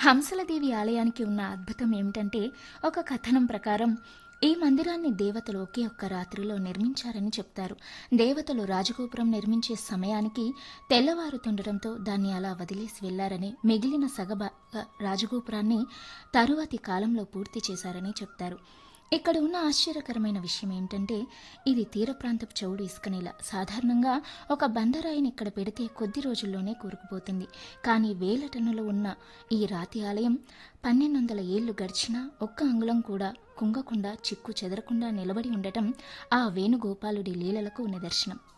హంసలదేవి ఆలయానికి ఉన్న అద్భుతం ఏమిటంటే ఒక కథనం ప్రకారం ఈ మందిరాన్ని దేవతలు ఒకే ఒక్క రాత్రిలో నిర్మించారని చెప్తారు దేవతలు రాజగోపురం నిర్మించే సమయానికి తెల్లవారుతుండటంతో దాన్ని అలా వదిలేసి వెళ్లారని మిగిలిన సగభ రాజగోపురాన్ని తరువాతి కాలంలో పూర్తి చేశారని చెప్తారు ఇక్కడ ఉన్న ఆశ్చర్యకరమైన విషయం ఏంటంటే ఇది తీర ప్రాంతపు చౌడు ఇసుక నేల సాధారణంగా ఒక బండరాయిని ఇక్కడ పెడితే కొద్ది రోజుల్లోనే కూరుకుపోతుంది కానీ వేల టన్నులు ఉన్న ఈ రాతి ఆలయం పన్నెండు వందల ఏళ్లు గడిచినా ఒక్క అంగుళం కూడా కుంగకుండా చిక్కు చెదరకుండా నిలబడి ఉండటం ఆ వేణుగోపాలుడి లీలలకు నిదర్శనం